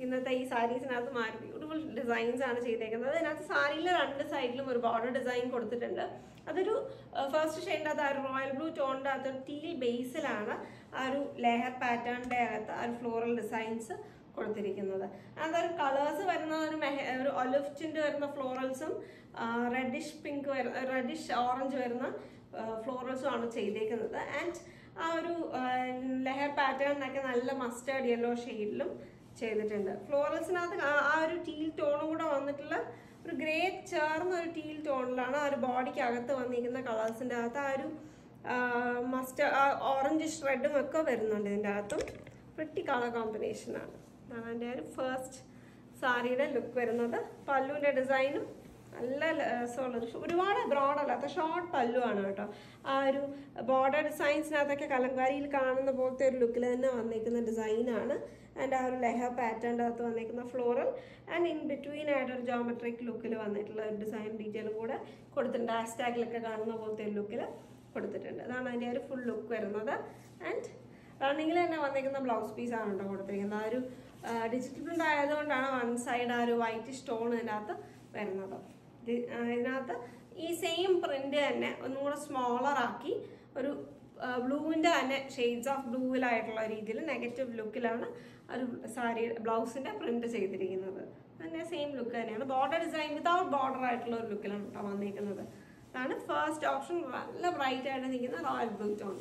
ഇന്നത്തെ ഈ സാരീസിനകത്ത് മാറി ബ്യൂട്ടിഫുൾ ഡിസൈൻസ് ആണ് ചെയ്തേക്കുന്നത് അതിനകത്ത് സാരിയിലെ രണ്ട് സൈഡിലും ഒരു ബോർഡർ ഡിസൈൻ കൊടുത്തിട്ടുണ്ട് അതൊരു ഫസ്റ്റ് ഷെയ്ഡിൻ്റെ അകത്ത് ആ ഒരു റോയൽ ബ്ലൂ ടോണിൻ്റെ അകത്ത് ഒരു ടീൽ ബേസിലാണ് ആ ഒരു ലെയർ പാറ്റേണിൻ്റെ അകത്ത് ആ ഒരു ഫ്ലോറൽ ഡിസൈൻസ് കൊടുത്തിരിക്കുന്നത് അതൊരു കളേഴ്സ് വരുന്ന ഒരു മെഹ ഒരു ഒലിഫ്റ്റിൻ്റെ വരുന്ന ഫ്ലോറൽസും റെഡിഷ് പിങ്ക് വരുന്ന റെഡിഷ് ഓറഞ്ച് വരുന്ന ഫ്ലോറൽസും ആണ് ചെയ്തേക്കുന്നത് ആൻഡ് ആ ഒരു ലെഹർ പാറ്റേണിനൊക്കെ നല്ല മസ്റ്റേർഡ് യെല്ലോ ഷെയ്ഡിലും ചെയ്തിട്ടുണ്ട് ഫ്ലോറൽസിനകത്ത് ആ- ആ ഒരു ടീൽ ടോണും കൂടെ വന്നിട്ടുള്ള ഒരു ഗ്രേ ചേർന്ന ഒരു ടീൽ ടോണിലാണ് ആ ഒരു ബോഡിക്ക് അകത്ത് വന്നിരിക്കുന്ന കളേഴ്സിൻ്റെ അകത്ത് ആ ഒരു മസ്റ്റർ ഓറഞ്ച് ഷ്രെഡും ഒക്കെ വരുന്നുണ്ട് ഇതിൻ്റെ അകത്തും പ്രിട്ടി കളർ കോമ്പിനേഷനാണ് അതാണ് എൻ്റെ ഒരു ഫസ്റ്റ് സാരിയുടെ ലുക്ക് വരുന്നത് പല്ലുവിൻ്റെ ഡിസൈനും നല്ല രസമുള്ളൊരു ഷ- ഒരുപാട് ബ്രോഡ് അല്ലാത്ത ഷോർട്ട് പല്ലുവാണ് കേട്ടോ ആ ഒരു ബോർഡർ ഡിസൈൻസിനകത്തൊക്കെ കലങ്കാരിയിൽ കാണുന്ന പോലത്തെ ഒരു ലുക്കിൽ തന്നെ വന്നിരിക്കുന്ന ഡിസൈനാണ് ആൻഡ് ആ ഒരു ലെഹ പാറ്റേണിൻ്റെ അകത്ത് വന്നിരിക്കുന്ന ഫ്ലോറൽ ആൻഡ് ഇൻ ബിറ്റ്വീൻ ആയിട്ട് ഒരു ജോമെട്രിക് ലുക്കിൽ വന്നിട്ടുള്ള ഒരു ഡിസൈൻ ഡീറ്റെയിലും കൂടെ കൊടുത്തിട്ടുണ്ട് ഹാഷ്ടാഗിലൊക്കെ കാണുന്ന പോലത്തെ ഒരു ലുക്കിൽ കൊടുത്തിട്ടുണ്ട് അതാണ് അതിൻ്റെ ഒരു ഫുൾ ലുക്ക് വരുന്നത് ആൻഡ് റണ്ണിങ്ങിൽ തന്നെ വന്നിരിക്കുന്ന ബ്ലൗസ് പീസ് ആണ് കേട്ടോ കൊടുത്തിരിക്കുന്നത് ആ ഒരു ഡിജിറ്റൽ പ്രിന്റ് ആയതുകൊണ്ടാണ് വൺ സൈഡ് ആ ഒരു വൈറ്റ് സ്റ്റോൺ ഇതിനകത്ത് വരുന്നത് ഇത്, ആ, ഇതിനകത്ത് ഈ സെയിം പ്രിന്റ് തന്നെ ഒന്നും കൂടെ സ്മോളർ ആക്കി ഒരു ബ്ലൂവിൻ്റെ തന്നെ ഷെയ്ഡ്സ് ഓഫ് ബ്ലൂവിലായിട്ടുള്ള രീതിയിൽ നെഗറ്റീവ് ലുക്കിലാണ് ഒരു സാരി ബ്ലൗസിൻ്റെ പ്രിന്റ് ചെയ്തിരിക്കുന്നത് അതിൻ്റെ സെയിം ലുക്ക് തന്നെയാണ് ബോർഡർ ഡിസൈൻ വിതൗട്ട് ബോർഡർ ആയിട്ടുള്ള ഒരു ലുക്കിലാണ് കേട്ടോ വന്നിരിക്കുന്നത് അതാണ് ഫസ്റ്റ് ഓപ്ഷൻ നല്ല ബ്രൈറ്റ് ആയിട്ട് നിൽക്കുന്ന റോയൽ ബ്ലൂ ടോൺ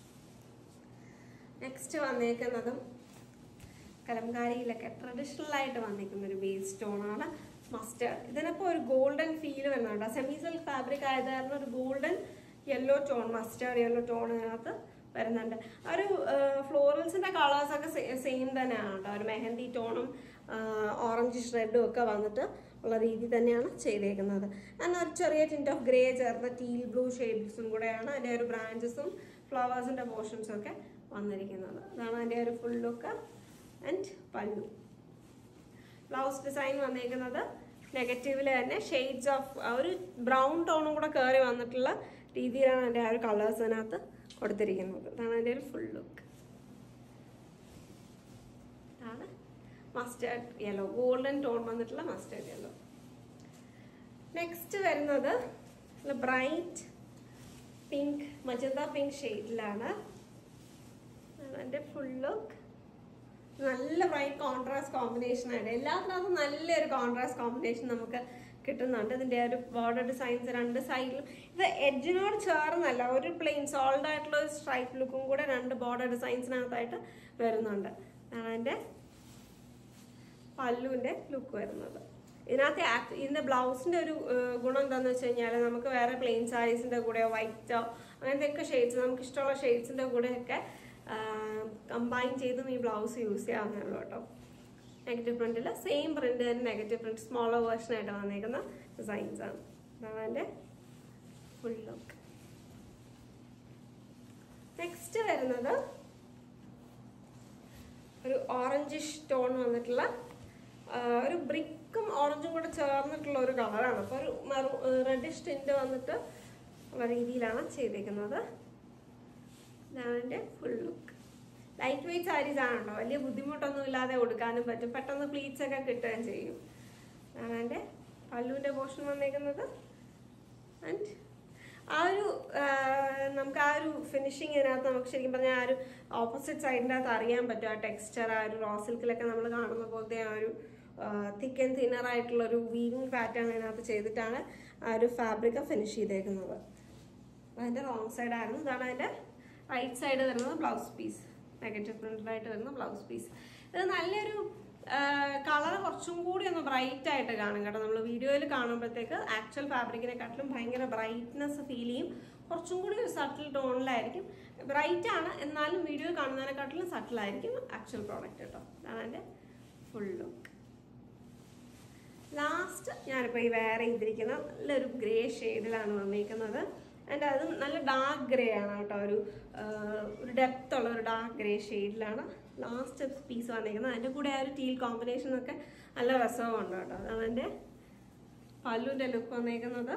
നെക്സ്റ്റ് വന്നേക്കുന്നതും കലംകാരിയിലൊക്കെ ട്രഡീഷണൽ ആയിട്ട് വന്നിരിക്കുന്ന ഒരു ബേസ് സ്റ്റോണാണ് മസ്റ്റേർഡ് ഇതിനൊക്കെ ഒരു ഗോൾഡൻ ഫീൽ വരുന്നുണ്ട് സെമി സിൽക്ക് ഫാബ്രിക് ആയത് കാരണം ഒരു golden yellow tone mustard yellow tone ഇതിനകത്ത് വരുന്നുണ്ട് ആ ഒരു ഫ്ലോറൽസിന്റെ കളേഴ്സ് ഒക്കെ സെയിം തന്നെയാണ് കേട്ടോ ഒരു മെഹന്തി ടോണും ഓറഞ്ച് ഷ്രെഡും ഒക്കെ വന്നിട്ട് ഉള്ള രീതി തന്നെയാണ് ചെയ്തേക്കുന്നത് എന്നാൽ ഒരു ചെറിയ ടിൻറ്റ് ഓഫ് ഗ്രേ ചേർന്ന ടീൽ ബ്ലൂ ഷെയ്ഡ്സും കൂടെയാണ് അതിൻ്റെ ഒരു ബ്രാഞ്ചസും ഫ്ലവേഴ്സിൻ്റെ പോർഷൻസും ഒക്കെ വന്നിരിക്കുന്നത് അതാണ് അതിൻ്റെ ഒരു full look and pallu blouse design വന്നിരിക്കുന്നത് നെഗറ്റീവിൽ തന്നെ ഷെയ്ഡ്സ് ഓഫ് ഒരു ബ്രൗൺ ടോണും കൂടെ കയറി വന്നിട്ടുള്ള രീതിയിലാണ് അതിൻ്റെ ആ ഒരു കളേഴ്സ് അതിനകത്ത് കൊടുത്തിരിക്കുന്നത് അതാണ് അതിൻ്റെ ഒരു ഫുൾ ലുക്ക് ആണ് മസ്റ്റേർഡ് യെല്ലോ ഗോൾഡൻ ടോൺ വന്നിട്ടുള്ള മസ്റ്റേർഡ് യെല്ലോ നെക്സ്റ്റ് വരുന്നത് ബ്രൈറ്റ് പിങ്ക് മജന്ത പിങ്ക് ഷെയ്ഡിലാണ് അതിൻ്റെ ഫുൾ ലുക്ക് നല്ല ബ്രൈറ്റ് കോൺട്രാസ്റ്റ് കോമ്പിനേഷൻ ആണ് എല്ലാത്തിനകത്തും നല്ലൊരു കോൺട്രാസ്റ്റ് കോമ്പിനേഷൻ നമുക്ക് കിട്ടുന്നുണ്ട് ഇതിൻ്റെ ഒരു ബോർഡർ ഡിസൈൻസ് രണ്ട് സൈഡിലും ഇത് എഡ്ജിനോട് ചേർന്നല്ല ഒരു പ്ലെയിൻ സോൾഡ് ആയിട്ടുള്ള ഒരു സ്ട്രൈപ്പ് ലുക്കും കൂടെ രണ്ട് ബോർഡർ ഡിസൈൻസിനകത്തായിട്ട് വരുന്നുണ്ട് അതാണ് അതിൻ്റെ പല്ലുവിൻ്റെ ലുക്ക് വരുന്നത് ഇതിനകത്ത് ആക്ട് ഇതിൻ്റെ ബ്ലൗസിൻ്റെ ഒരു ഏഹ്, ഗുണം എന്താണെന്ന് വെച്ച് കഴിഞ്ഞാൽ നമുക്ക് വേറെ പ്ലെയിൻ സാരീസിൻ്റെ കൂടെയോ വൈറ്റോ അങ്ങനത്തെയൊക്കെ ഷെയ്ഡ്സ് നമുക്ക് ഇഷ്ടമുള്ള ഷെയ്ഡ്സിൻ്റെ കൂടെയൊക്കെ കമ്പൈൻ ചെയ്തും ഈ ബ്ലൗസ് യൂസ് ചെയ്യാവുന്നതാണ് കേട്ടോ നെഗറ്റീവ് പ്രിന്റിൽ സെയിം പ്രിന്റ് തന്നെ നെഗറ്റീവ് പ്രിന്റ് സ്മോളർ വേർഷൻ ആയിട്ട് വന്നിരിക്കുന്ന ഡിസൈൻസ് ആണ് അതാണ് എൻ്റെ ഫുൾ ലുക്ക് നെക്സ്റ്റ് വരുന്നത് ഒരു ഓറഞ്ചിഷ് ടോൺ വന്നിട്ടുള്ള ആ, ഒരു ബ്രിക്കും ഓറഞ്ചും കൂടെ ചേർന്നിട്ടുള്ള ഒരു കളറാണ് അപ്പോൾ ഒരു മെറു റെഡിഷ് ടിൻറ്റ് വന്നിട്ട് ഉള്ള രീതിയിലാണ് ചെയ്തേക്കുന്നത് ഇതാണ് എൻ്റെ full look light weight saris ആണല്ലോ വലിയ ബുദ്ധിമുട്ടൊന്നും ഇല്ലാതെ കൊടുക്കാനും പറ്റും പെട്ടെന്ന് പ്ലീറ്റ്സ് ഒക്കെ കിട്ടുകയും ചെയ്യും അതാണ് എൻ്റെ പല്ലുവിൻ്റെ പോർഷൻ വന്നേക്കുന്നത് ആൻഡ് ആ ഒരു ആ, നമുക്ക് ആ ഒരു ഫിനിഷിങ് ഇതിനകത്ത് നമുക്ക് ശരിക്കും പറഞ്ഞാൽ ആ ഒരു ഓപ്പോസിറ്റ് സൈഡിൻ്റെ അകത്ത് അറിയാൻ പറ്റും ആ ടെക്സ്ചർ ആ ഒരു റോ സിൽക്കിലൊക്കെ നമ്മൾ കാണുന്ന പോലത്തെ ആ ഒരു തിക്ക് ആൻഡ് തിന്നർ ആയിട്ടുള്ള ഒരു വീവിങ് പാറ്റേൺ ഇതിനകത്ത് ചെയ്തിട്ടാണ് ആ ഒരു ഫാബ്രിക് ഫിനിഷ് ചെയ്തേക്കുന്നത് അതിൻ്റെ റോങ് സൈഡ് ആയിരുന്നു ഇതാണ് അതിൻ്റെ റൈറ്റ് സൈഡ് വരുന്നത് ബ്ലൗസ് പീസ് നെഗറ്റീവ് പ്രിന്റഡ് ആയിട്ട് വരുന്ന ബ്ലൗസ് പീസ് ഇത് നല്ലൊരു കളർ കുറച്ചും കൂടി ഒന്ന് ബ്രൈറ്റ് ആയിട്ട് കാണും കേട്ടോ നമ്മൾ വീഡിയോയിൽ കാണുമ്പോഴത്തേക്ക് ആക്ച്വൽ ഫാബ്രിക്കിനെക്കാട്ടിലും ഭയങ്കര ബ്രൈറ്റ്നെസ് ഫീൽ ചെയ്യും കുറച്ചും കൂടി ഒരു സട്ടിൽ ടോണിലായിരിക്കും ബ്രൈറ്റ് ആണ് എന്നാലും വീഡിയോയിൽ കാണുന്നതിനെക്കാട്ടിലും സട്ടിലായിരിക്കും ആക്ച്വൽ പ്രോഡക്റ്റ് കേട്ടോ അതാണ് എൻ്റെ ഫുൾ ലുക്ക് ലാസ്റ്റ് ഞാനിപ്പോൾ ഈ വേറെ ചെയ്തിരിക്കുന്ന നല്ലൊരു ഗ്രേ ഷെയ്ഡിലാണ് വന്നിരിക്കുന്നത് ആൻഡ് അതും നല്ല ഡാർക്ക് ഗ്രേ ആണ് കേട്ടോ ഒരു ആ, ഒരു ഡെപ്ത് ഉള്ള ഒരു ഡാർക്ക് ഗ്രേ ഷെയ്ഡിലാണ് ലാസ്റ്റ് പീസ് വന്നിരിക്കുന്നത് അതിൻ്റെ കൂടെ ആ ഒരു ടീൽ കോമ്പിനേഷനൊക്കെ നല്ല രസമുണ്ട് കേട്ടോ അതാണ് എൻ്റെ പല്ലുവിൻ്റെ ലുക്ക് വന്നിരിക്കുന്നത്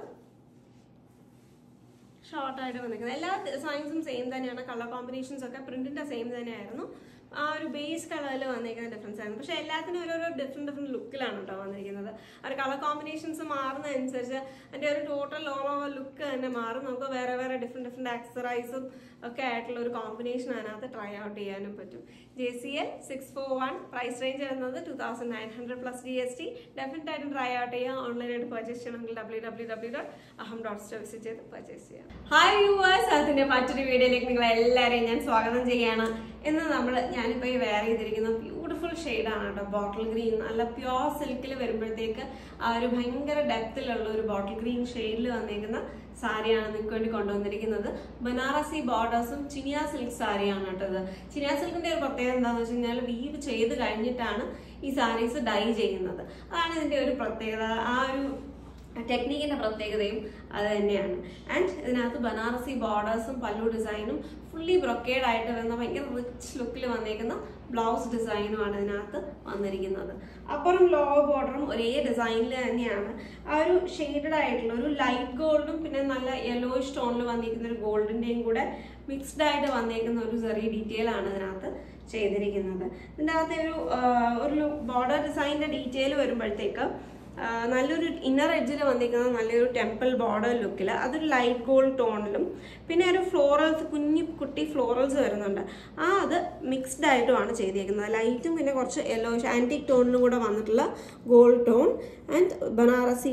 ഷോർട്ടായിട്ട് വന്നിരിക്കുന്നത് എല്ലാ സൈൻസും സെയിം തന്നെയാണ് കളർ കോമ്പിനേഷൻസ് ഒക്കെ പ്രിന്റിന്റെ സെയിം തന്നെയായിരുന്നു ആ ഒരു ബേസ് കളറിൽ വന്നിരിക്കുന്ന ഡിഫറൻസ് ആയിരുന്നു പക്ഷെ എല്ലാത്തിനും ഓരോരോ ഡിഫറെന്റ് ഡിഫറെന്റ് ലുക്കിലാണ് കേട്ടോ വന്നിരിക്കുന്നത് ആ ഒരു കളർ കോമ്പിനേഷൻസ് മാറുന്നതനുസരിച്ച് അതിന്റെ ഒരു ടോട്ടൽ ഓൾ ഓവർ ലുക്ക് തന്നെ മാറും നമുക്ക് വേറെ വേറെ ഡിഫറെന്റ് ഡിഫറെന്റ് ആക്സറൈസും ഒക്കെ ആയിട്ടുള്ള ഒരു കോമ്പിനേഷൻ അതിനകത്ത് ട്രൈ ഔട്ട് ചെയ്യാനും പറ്റും J C L six four one price range വരുന്നത് two thousand nine hundred plus G S T definite ആയിട്ടും ട്രൈ ഔട്ട് ചെയ്യാം ഓൺലൈനായിട്ട് പർച്ചേസ് ചെയ്യണമെങ്കിൽ ഡബ്ല്യൂ ഡബ്ല്യൂ ഡബ്ല്യൂ ഡോട്ട് അഹം ഡോട്ട് സ്റ്റോ വിസിറ്റ് ചെയ്ത് പർച്ചേസ് ചെയ്യാം ഹായ് വ്യൂവേഴ്സ് അതിന്റെ മറ്റൊരു വീഡിയോയിലേക്ക് നിങ്ങൾ എല്ലാവരെയും ഞാൻ സ്വാഗതം ചെയ്യാണ് ഇന്ന് നമ്മൾ ഞാനിപ്പോൾ ഈ വെയർ ചെയ്തിരിക്കുന്ന ബ്യൂട്ടിഫുൾ ഷെയ്ഡാണ് കേട്ടോ ബോട്ടിൽ ഗ്രീൻ നല്ല പ്യോർ സിൽക്കിൽ വരുമ്പോഴത്തേക്ക് ആ ഒരു ഭയങ്കര ഡെപ്തിലുള്ള ഒരു ബോട്ടിൽ ഗ്രീൻ ഷെയ്ഡിൽ വന്നിരിക്കുന്ന സാരിയാണ് നിങ്ങൾക്ക് വേണ്ടി കൊണ്ടുവന്നിരിക്കുന്നത് ബനാറസി ബോർഡേഴ്സും ചിനിയ സിൽക്ക് സാരിയാണ് കേട്ടോ ഇത് ചിനിയ സിൽക്കിന്റെ ഒരു പ്രത്യേകത എന്താണെന്ന് വെച്ച് കഴിഞ്ഞാൽ വീവ് ചെയ്ത് കഴിഞ്ഞിട്ടാണ് ഈ സാരീസ് ഡൈ ചെയ്യുന്നത് അതാണ് ഇതിന്റെ ഒരു പ്രത്യേകത ആ ഒരു ടെക്നിക്കിന്റെ പ്രത്യേകതയും അത് തന്നെയാണ് ആൻഡ് ഇതിനകത്ത് ബനാറസി ബോർഡേഴ്സും പല്ലു ഡിസൈനും ഫുള്ളി ബ്രൊക്കേഡ് ആയിട്ട് വരുന്ന ഭയങ്കര റിച്ച് ലുക്കിൽ വന്നേക്കുന്ന ബ്ലൗസ് ഡിസൈനുമാണ് ഇതിനകത്ത് വന്നിരിക്കുന്നത് അപ്പുറം ലോ ബോർഡറും ഒരേ ഡിസൈനിൽ തന്നെയാണ് ആ ഒരു ഷെയ്ഡഡ് ആയിട്ടുള്ള ഒരു ലൈറ്റ് ഗോൾഡും പിന്നെ നല്ല യെല്ലോയിഷ് ടോണിൽ വന്നിരിക്കുന്ന ഒരു ഗോൾഡിന്റെയും കൂടെ മിക്സ്ഡ് ആയിട്ട് വന്നേക്കുന്ന ഒരു ചെറിയ ഡീറ്റെയിൽ ആണ് ഇതിനകത്ത് ചെയ്തിരിക്കുന്നത് ഇതിൻ്റെ അകത്ത് ഒരു ആ, ഒരു ബോർഡർ ഡിസൈനിന്റെ ഡീറ്റെയിൽ വരുമ്പോഴത്തേക്ക് ആ, നല്ലൊരു ഇന്നർ എഡ്ജിൽ വന്നിരിക്കുന്ന നല്ലൊരു ടെമ്പിൾ ബോർഡർ ലുക്കിൽ അതൊരു ലൈറ്റ് ഗോൾഡ് ടോണിലും പിന്നെ ഒരു ഫ്ലോറൽസ് കുഞ്ഞു കുട്ടി ഫ്ലോറൽസ് വരുന്നുണ്ട് ആ അത് മിക്സ്ഡ് ആയിട്ടുമാണ് ചെയ്തിരിക്കുന്നത് ലൈറ്റും പിന്നെ കുറച്ച് യെല്ലോ ആൻറ്റിക് ടോണിലും കൂടെ വന്നിട്ടുള്ള ഗോൾഡ് ടോൺ ആൻഡ് ബനാറസി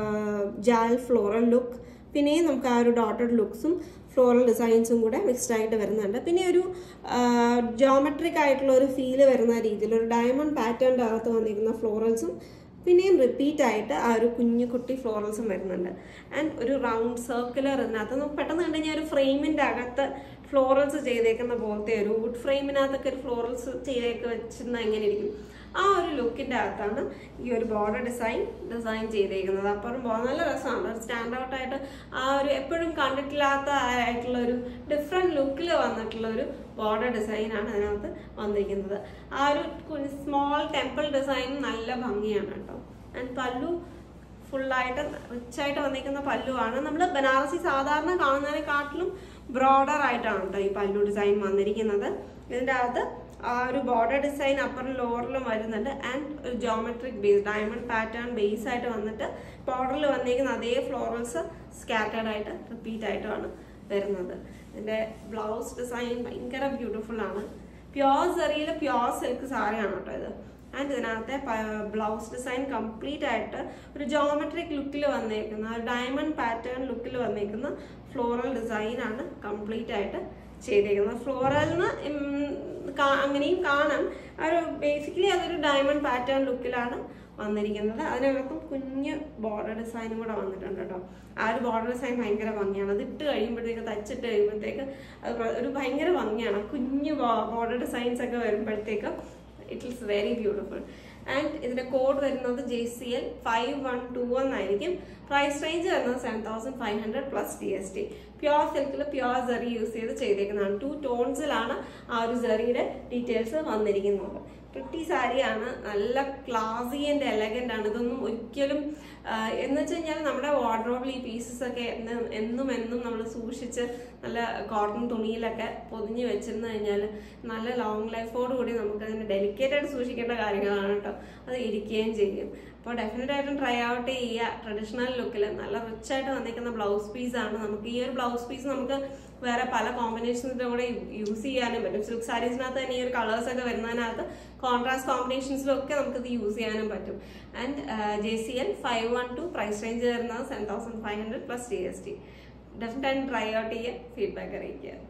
ജാൽ ഫ്ലോറൽ ലുക്ക് പിന്നെയും നമുക്ക് ആ ഒരു ഡോട്ടഡ് ലുക്സും ഫ്ലോറൽ ഡിസൈൻസും കൂടെ മിക്സ്ഡ് ആയിട്ട് വരുന്നുണ്ട് പിന്നെ ഒരു ജോമെട്രിക് ആയിട്ടുള്ള ഒരു ഫീല് വരുന്ന രീതിയിൽ ഒരു ഡയമണ്ട് പാറ്റേണിൻ്റെ അകത്ത് വന്നിരിക്കുന്ന ഫ്ലോറൽസും പിന്നെയും റിപ്പീറ്റ് ആയിട്ട് ആ ഒരു കുഞ്ഞു കുട്ടി ഫ്ലോറൽസും വരുന്നുണ്ട് ആൻഡ് ഒരു റൗണ്ട് സർക്കുലർ ഇതിനകത്ത് നമുക്ക് പെട്ടെന്ന് കണ്ടു കഴിഞ്ഞാൽ ഒരു ഫ്രെയിമിൻ്റെ അകത്ത് ഫ്ലോറൽസ് ചെയ്തേക്കുന്ന പോലത്തെ ഒരു വുഡ് ഫ്രെയിമിനകത്തൊക്കെ ഒരു ഫ്ലോറൽസ് ചെയ്തേക്ക് വെച്ചിരുന്ന എങ്ങനെ ഇരിക്കും ആ ഒരു ലുക്കിൻ്റെ അകത്താണ് ഈ ഒരു ബോർഡർ ഡിസൈൻ ഡിസൈൻ ചെയ്തേക്കുന്നത് അപ്പുറം ബോ- നല്ല രസമാണ് ഒരു സ്റ്റാൻഡ് ഔട്ട് ആയിട്ട് ആ ഒരു എപ്പോഴും കണ്ടിട്ടില്ലാത്ത ആയിട്ടുള്ള ഒരു ഡിഫറെൻറ്റ് ലുക്കിൽ വന്നിട്ടുള്ള ഒരു ബോർഡർ ഡിസൈനാണ് അതിനകത്ത് വന്നിരിക്കുന്നത് ആ ഒരു സ്മോൾ ടെമ്പിൾ ഡിസൈൻ നല്ല ഭംഗിയാണ് കേട്ടോ ആൻഡ് പല്ലു ഫുള്ളായിട്ട് റിച്ചായിട്ട് വന്നിരിക്കുന്ന പല്ലുവാണ് നമ്മൾ ബനാറസി സാധാരണ കാണുന്നതിനെക്കാട്ടിലും ബ്രോഡർ ആയിട്ടാണ് കേട്ടോ ഈ പല്ലു ഡിസൈൻ വന്നിരിക്കുന്നത് ഇതിൻ്റെ അകത്ത് ആ ഒരു ബോർഡർ ഡിസൈൻ അപ്പറും ലോവറിലും വരുന്നുണ്ട് ആൻഡ് ഒരു geometric base diamond pattern base ആയിട്ട് വന്നിട്ട് ബോർഡറിൽ വന്നിരിക്കുന്ന അതേ ഫ്ലോറൽസ് സ്കാറ്റേഡ് ആയിട്ട് റിപ്പീറ്റ് ആയിട്ടുമാണ് വരുന്നത് ഇതിൻ്റെ ബ്ലൗസ് ഡിസൈൻ ഭയങ്കര ബ്യൂട്ടിഫുൾ ആണ് പ്യോർ സെറിയിൽ പ്യോർ സിൽക്ക് സാരിയാണ് കേട്ടോ ഇത് ആൻഡ് ഇതിനകത്തെ ബ്ലൗസ് ഡിസൈൻ കംപ്ലീറ്റ് ആയിട്ട് ഒരു ജോമെട്രിക് ലുക്കിൽ വന്നേക്കുന്ന ഡയമണ്ട് പാറ്റേൺ ലുക്കിൽ വന്നേക്കുന്ന ഫ്ലോറൽ ഡിസൈൻ ആണ് കംപ്ലീറ്റ് ആയിട്ട് ചെയ്തേക്കുന്നത് ഫ്ലോറലിന് അങ്ങനെയും കാണാം ആ ഒരു ബേസിക്കലി അതൊരു ഡയമണ്ട് പാറ്റേൺ ലുക്കിലാണ് വന്നിരിക്കുന്നത് അതിനകത്തും കുഞ്ഞ് ബോർഡർ ഡിസൈനും കൂടെ വന്നിട്ടുണ്ട് കേട്ടോ ആ ഒരു ബോർഡർ ഡിസൈൻ ഭയങ്കര ഭംഗിയാണ് അത് ഇട്ട് കഴിയുമ്പോഴത്തേക്ക് തച്ചിട്ട് കഴിയുമ്പോഴത്തേക്ക് അത് പ്ര- ഒരു ഭയങ്കര ഭംഗിയാണ് കുഞ്ഞ് ബോർഡർ ഡിസൈൻസ് ഒക്കെ വരുമ്പോഴത്തേക്ക് it is very beautiful and ഇതിന്റെ കോഡ് വരുന്നത് J C L five one two എന്നായിരിക്കും പ്രൈസ് റേഞ്ച് വരുന്നത് seven thousand five hundred plus G S T pure സിൽക്കിൽ പ്യോർ സെറി യൂസ് ചെയ്ത് ചെയ്തേക്കുന്നതാണ് ടു ടോൺസിലാണ് ആ ഒരു സെറിയുടെ ഡീറ്റെയിൽസ് വന്നിരിക്കുന്നത് പ്രിട്ടി സാരിയാണ് നല്ല ക്ലാസി ആൻഡ് എലഗൻ്റ് ആണ് ഇതൊന്നും ഒരിക്കലും ആ, എന്ന് വെച്ച് കഴിഞ്ഞാൽ നമ്മുടെ വാർഡ്രോബിൽ ഈ പീസസ് ഒക്കെ എന്ന് എന്നും എന്നും നമ്മൾ സൂക്ഷിച്ച് നല്ല കോട്ടൺ തുണിയിലൊക്കെ പൊതിഞ്ഞ് വെച്ചിരുന്നു കഴിഞ്ഞാൽ നല്ല ലോങ് ലൈഫോട് കൂടി നമുക്ക് അതിന് ഡെലിക്കേറ്റ് ആയിട്ട് സൂക്ഷിക്കേണ്ട കാര്യങ്ങളാണ് കേട്ടോ അത് ഇരിക്കുകയും ചെയ്യും അപ്പോൾ ഡെഫിനറ്റ് ആയിട്ടും ട്രൈ ഔട്ട് ചെയ്യുക ട്രഡീഷണൽ ലുക്കിൽ നല്ല റിച്ച് ആയിട്ട് വന്നിരിക്കുന്ന ബ്ലൗസ് പീസാണ് നമുക്ക് ഈ ഒരു ബ്ലൗസ് പീസ് നമുക്ക് വേറെ പല കോമ്പിനേഷൻസിന്റെ കൂടെ യൂസ് ചെയ്യാനും പറ്റും സിൽക്ക് സാരീസിനകത്ത് തന്നെ ഈ ഒരു കളേഴ്സ് ഒക്കെ വരുന്നതിനകത്ത് കോൺട്രാസ്റ്റ് കോമ്പിനേഷൻസിലൊക്കെ നമുക്ക് ഇത് യൂസ് ചെയ്യാനും പറ്റും and J C L five one two price range വരുന്നത് seven thousand five hundred plus G S T definite ആയിട്ട് ട്രൈ ഔട്ട് ചെയ്യുക ഫീഡ്ബാക്ക് അറിയിക്കുക